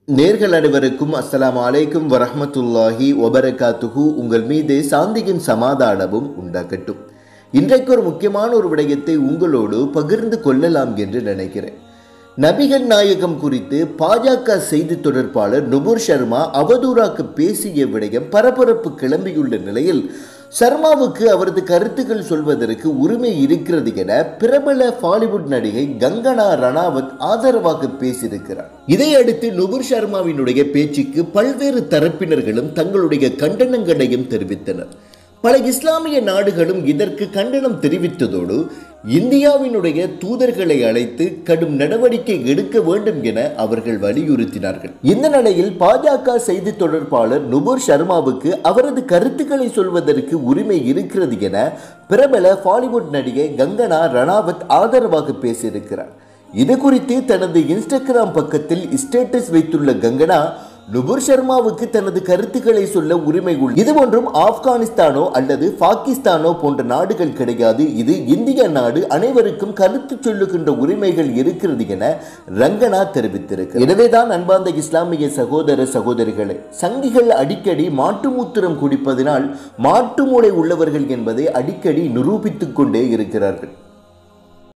நேர்கள் அனைவருக்கும் அஸ்ஸலாமு அலைக்கும் வரஹ்மத்துல்லாஹி வபரகாத்துஹு உங்கள் மீது சாந்தியின் சமாதானமும் உண்டாகட்டும் இன்றைக்கு ஒரு முக்கியமான ஒரு விடயத்தை உங்களோடு பகிர்ந்து கொள்ளலாம் என்று நினைக்கிறேன் நபிகள் நாயகம் குறித்து பாஜக செய்தி தொடர்பாளர் நுபுர் சர்மா அவதூறாக பேசிய விடயம் பரபரப்பு கிளம்பியுள்ள நிலையில் சர்மாவுக்கு அவரது கருத்துக்கள் சொல்வதற்கு உரிமை இருக்கிறது என பிரபல பாலிவுட் நடிகை கங்கனா ரணாவத் ஆதரவாக பேசியிருக்கிறார் இதையடுத்து நுபுர் சர்மாவினுடைய பேச்சுக்கு பல்வேறு தரப்பினர்களும் தங்களுடைய கண்டனங்களையும் தெரிவித்தனர் பல இஸ்லாமிய நாடுகளும் இதற்கு கண்டனம் தெரிவித்ததோடு இந்தியாவினுடைய தூதர்களை அழைத்து கடும் நடவடிக்கை எடுக்க வேண்டும் என அவர்கள் வலியுறுத்தினார்கள் இந்த நிலையில் பாஜக செய்தி தொடர்பாளர் நுபுர் சர்மாவுக்கு அவரது கருத்துக்களை சொல்வதற்கு உரிமை இருக்கிறது என பிரபல பாலிவுட் நடிகை கங்கனா ரணாவத் ஆதரவாக பேசியிருக்கிறார் இது குறித்து தனது இன்ஸ்டாகிராம் பக்கத்தில் ஸ்டேட்டஸ் வைத்துள்ள கங்கனா நுபுர் சர்மாவுக்கு தனது கருத்துக்களை சொல்ல உரிமை உள்ள இது ஒன்றும் ஆப்கானிஸ்தானோ அல்லது பாகிஸ்தானோ போன்ற நாடுகள் கிடையாது இது இந்திய நாடு அனைவருக்கும் கருத்து சொல்லுகின்ற உரிமைகள் இருக்கிறது என ரங்கனா தெரிவித்திருக்கு எனவேதான் அன்பார்ந்த இஸ்லாமிய சகோதர சகோதரிகளே சங்கிகள் அடிக்கடி மாட்டு மூத்திரம் குடிப்பதனால் மாட்டு மூளை உள்ளவர்கள் என்பதை அடிக்கடி நிரூபித்துக் கொண்டே இருக்கிறார்கள்